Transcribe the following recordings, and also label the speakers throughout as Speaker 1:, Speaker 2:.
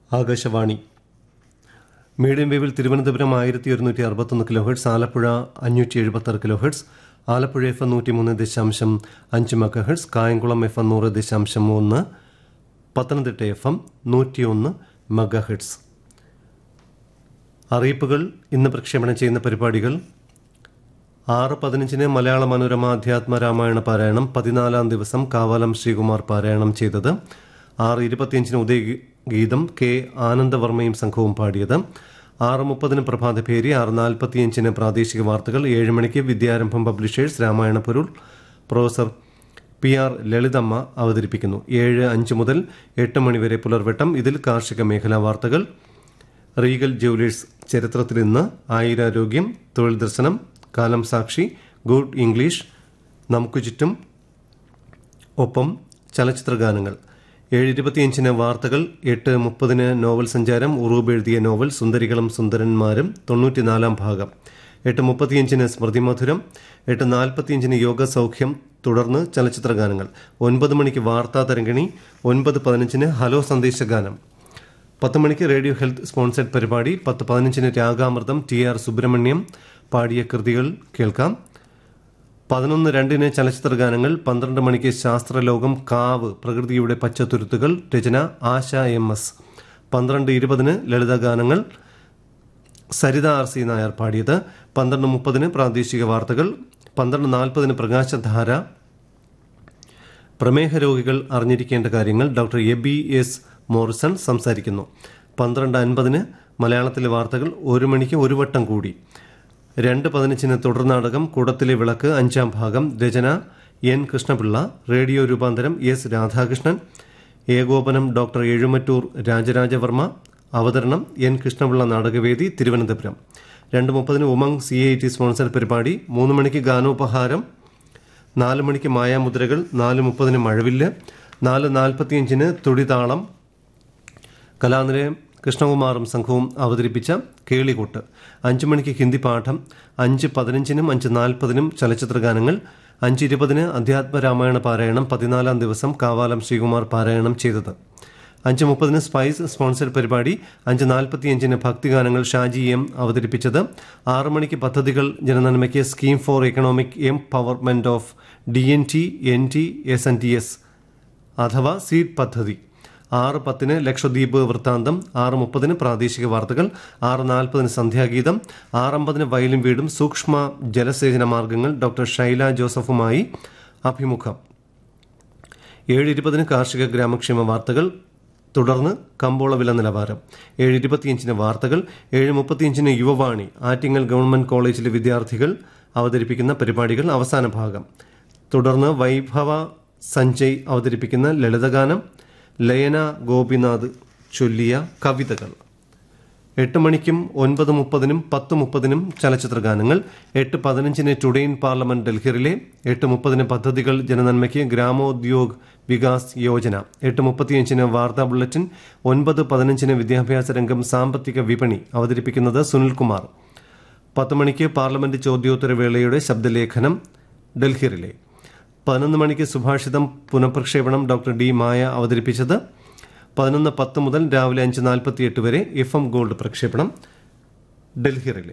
Speaker 1: Akashvani medium വേവിൽ Thiruvananthapuram ആയിരത്തി ഒരുന്നൂറ്റി അറുപത്തൊന്ന് കിലോ ഹെർട്സ് ആലപ്പുഴ അഞ്ഞൂറ്റി എഴുപത്താറ് kilohertz Alappuzha F M നൂറ്റി മൂന്ന് ദശാംശം അഞ്ച് megahertz Kayamkulam F M നൂറ് ദശാംശം മൂന്ന് പത്തനംതിട്ട എഫ് എം നൂറ്റിയൊന്ന് മെഗാ ഹെർട്സ് അറിയിപ്പുകൾ ഇന്ന് പ്രക്ഷേപണം ചെയ്യുന്ന പരിപാടികൾ ആറ് പതിനഞ്ചിന് മലയാള മനോരമ അധ്യാത്മ രാമായണ പാരായണം പതിനാലാം ദിവസം കാവാലം ശ്രീകുമാർ പാരായണം ചെയ്തത് ആറ് ഇരുപത്തിയഞ്ചിന് ഉദയഗീതം കെ ആനന്ദവർമ്മയും സംഘവും പാടിയത് ആറ് മുപ്പതിന് പ്രഭാതഭേരി ആറ് നാൽപ്പത്തിയഞ്ചിന് പ്രാദേശിക വാർത്തകൾ ഏഴ് മണിക്ക് വിദ്യാരംഭം പബ്ലിഷേഴ്സ് രാമായണ പൊരുൾ പ്രൊഫസർ പി ആർ ലളിതമ്മ അവതരിപ്പിക്കുന്നു ഏഴ് അഞ്ച് മുതൽ എട്ട് മണിവരെ പുലർവട്ടം ഇതിൽ കാർഷിക മേഖലാ വാർത്തകൾ റീഗൽ ജുവലേഴ്സ് ചരിത്രത്തിൽ ഇന്ന് ആയുരാരോഗ്യം തൊഴിൽ ദർശനം കാലം സാക്ഷി ഗുഡ് ഇംഗ്ലീഷ് നമുക്ക് ചുറ്റും ഒപ്പം ചലച്ചിത്ര ഗാനങ്ങൾ ഏഴ് ഇരുപത്തിയഞ്ചിന് വാർത്തകൾ എട്ട് മുപ്പതിന് നോവൽ സഞ്ചാരം ഉറൂബ് എഴുതിയ നോവൽ സുന്ദരികളും സുന്ദരന്മാരും തൊണ്ണൂറ്റിനാലാം ഭാഗം എട്ട് മുപ്പത്തിയഞ്ചിന് സ്മൃതി മധുരം എട്ട് നാൽപ്പത്തിയഞ്ചിന് യോഗ സൗഖ്യം തുടർന്ന് ചലച്ചിത്ര ഗാനങ്ങൾ ഒൻപത് മണിക്ക് വാർത്താ തരംഗിണി ഒൻപത് പതിനഞ്ചിന് ഹലോ സന്ദേശഗാനം പത്ത് മണിക്ക് റേഡിയോ ഹെൽത്ത് സ്പോൺസർഡ് പരിപാടി പത്ത് പതിനഞ്ചിന് രാഗാമൃതം ടി ആർ സുബ്രഹ്മണ്യം പാടിയ കൃതികൾ കേൾക്കാം പതിനൊന്ന് രണ്ടിന് ചലച്ചിത്ര ഗാനങ്ങൾ പന്ത്രണ്ട് മണിക്ക് ശാസ്ത്രലോകം കാവ് പ്രകൃതിയുടെ പച്ചത്തുരുത്തുകൾ രചന ആശ എം എസ് പന്ത്രണ്ട് ഇരുപതിന് ലളിതഗാനങ്ങൾ സരിത ആർ സി നായർ പാടിയത് പന്ത്രണ്ട് മുപ്പതിന് പ്രാദേശിക വാർത്തകൾ പന്ത്രണ്ട് നാൽപ്പതിന് പ്രകാശധാര പ്രമേഹ രോഗികൾ അറിഞ്ഞിരിക്കേണ്ട കാര്യങ്ങൾ ഡോക്ടർ എബി എസ് മോറിസൺ സംസാരിക്കുന്നു പന്ത്രണ്ട് അൻപതിന് മലയാളത്തിലെ വാർത്തകൾ ഒരു മണിക്ക് ഒരു വട്ടം കൂടി രണ്ട് പതിനഞ്ചിന് തുടർനാടകം കുടത്തിലെ വിളക്ക് അഞ്ചാം ഭാഗം രചന എൻ കൃഷ്ണപിള്ള റേഡിയോ രൂപാന്തരം എസ് രാധാകൃഷ്ണൻ ഏകോപനം ഡോക്ടർ എഴുമറ്റൂർ രാജരാജവർമ്മ അവതരണം എൻ കൃഷ്ണപിള്ള നാടകവേദി തിരുവനന്തപുരം രണ്ട് മുപ്പതിന് Umang C I T sponsor പരിപാടി മൂന്ന് മണിക്ക് ഗാനോപഹാരം നാല് മണിക്ക് മായാമുദ്രകൾ നാല് മുപ്പതിന് മഴവില്ല് നാല് നാൽപ്പത്തിയഞ്ചിന് തുടിതാളം കലാനിലയം കൃഷ്ണകുമാറും സംഘവും അവതരിപ്പിച്ച കേളികൊട്ട് അഞ്ചു മണിക്ക് ഹിന്ദി പാഠം അഞ്ച് പതിനഞ്ചിനും അഞ്ച് നാൽപ്പതിനും ചലച്ചിത്ര ഗാനങ്ങൾ അഞ്ച് ഇരുപതിന് അധ്യാത്മ രാമായണ പാരായണം പതിനാലാം ദിവസം കാവാലം ശ്രീകുമാർ പാരായണം ചെയ്തത് അഞ്ച് മുപ്പതിന് സ്പൈസ് സ്പോൺസർഡ് പരിപാടി അഞ്ച് നാൽപ്പത്തിയഞ്ചിന് ഭക്തിഗാനങ്ങൾ ഷാജി എം അവതരിപ്പിച്ചത് ആറ് മണിക്ക് പദ്ധതികൾ ജനനന്മയ്ക്ക് scheme for economic empowerment of D N T N T S N T S അഥവാ സീഡ് പദ്ധതി ആറ് പത്തിന് ലക്ഷദ്വീപ് വൃത്താന്തം ആറ് മുപ്പതിന് പ്രാദേശിക വാർത്തകൾ ആറ് നാൽപ്പതിന് സന്ധ്യാഗീതം ആറമ്പതിന് വയലും വീടും സൂക്ഷ്മ ജലസേചന മാർഗങ്ങൾ ഡോക്ടർ ഷൈല ജോസഫുമായി അഭിമുഖം ഏഴ് ഇരുപതിന് കാർഷിക ഗ്രാമക്ഷേമ വാർത്തകൾ തുടർന്ന് കമ്പോള വില നിലവാരം ഏഴ് ഇരുപത്തിയഞ്ചിന് വാർത്തകൾ ഏഴ് മുപ്പത്തിയഞ്ചിന് യുവവാണി ആറ്റിങ്ങൽ ഗവൺമെന്റ് കോളേജിലെ വിദ്യാർത്ഥികൾ അവതരിപ്പിക്കുന്ന പരിപാടികൾ അവസാന ഭാഗം തുടർന്ന് വൈഭവ സഞ്ജയ് അവതരിപ്പിക്കുന്ന ലളിതഗാനം ലയന ഗോപിനാഥ് ചൊല്ലിയ കവിതകൾ എട്ട് മണിക്കും ഒൻപത് മുപ്പതിനും പത്ത് മുപ്പതിനും ചലച്ചിത്ര ഗാനങ്ങൾ എട്ട് പതിനഞ്ചിന് ടുഡേ ഇൻ പാർലമെന്റ് ഡൽഹിയിലെ എട്ട് മുപ്പതിന് പദ്ധതികൾ ജനനന്മയ്ക്ക് ഗ്രാമോദ്യോഗ് വികാസ് യോജന എട്ട് മുപ്പത്തിയഞ്ചിന് വാർത്താ ബുള്ളറ്റിൻ ഒൻപത് പതിനഞ്ചിന് വിദ്യാഭ്യാസ രംഗം സാമ്പത്തിക വിപണി അവതരിപ്പിക്കുന്നത് സുനിൽകുമാർ പത്ത് മണിക്ക് പാർലമെന്റ് ചോദ്യോത്തര വേളയുടെ ശബ്ദലേഖനം ഡൽഹിയിലെ പതിനൊന്ന് മണിക്ക് സുഭാഷിതം പുനഃപ്രക്ഷേപണം ഡോക്ടർ ഡി മായ അവതരിപ്പിച്ചത് പതിനൊന്ന് പത്ത് മുതൽ രാവിലെ അഞ്ച് നാൽപ്പത്തിയെട്ട് വരെ എഫ് എം ഗോൾഡ് പ്രക്ഷേപണം ഡൽഹി റിലേ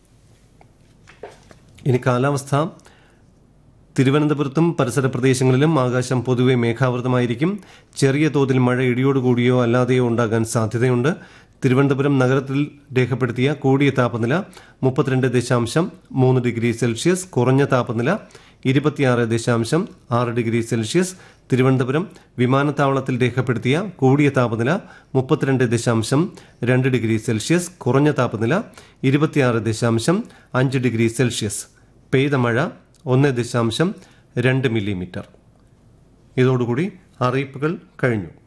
Speaker 1: ഇനി കാലാവസ്ഥ തിരുവനന്തപുരത്തും പരിസര പ്രദേശങ്ങളിലും ആകാശം പൊതുവെ മേഘാവൃതമായിരിക്കും ചെറിയ തോതിൽ മഴ ഇടിയോടുകൂടിയോ അല്ലാതെയോ ഉണ്ടാകാൻ സാധ്യതയുണ്ട് തിരുവനന്തപുരം നഗരത്തിൽ രേഖപ്പെടുത്തിയ കൂടിയ താപനില മുപ്പത്തിരണ്ട് ദശാംശം മൂന്ന് ഡിഗ്രി സെൽഷ്യസ് കുറഞ്ഞ താപനില ഇരുപത്തിയാറ് ദശാംശം ആറ് ഡിഗ്രി സെൽഷ്യസ് തിരുവനന്തപുരം വിമാനത്താവളത്തിൽ രേഖപ്പെടുത്തിയ കൂടിയ താപനില മുപ്പത്തിരണ്ട് ദശാംശം രണ്ട് ഡിഗ്രി സെൽഷ്യസ് കുറഞ്ഞ താപനില ഇരുപത്തിയാറ് ദശാംശം അഞ്ച് ഡിഗ്രി സെൽഷ്യസ് പെയ്ത മഴ ഒന്ന് ദശാംശം രണ്ട് മില്ലിമീറ്റർ ഇതോടുകൂടി അറിയിപ്പുകൾ കഴിഞ്ഞു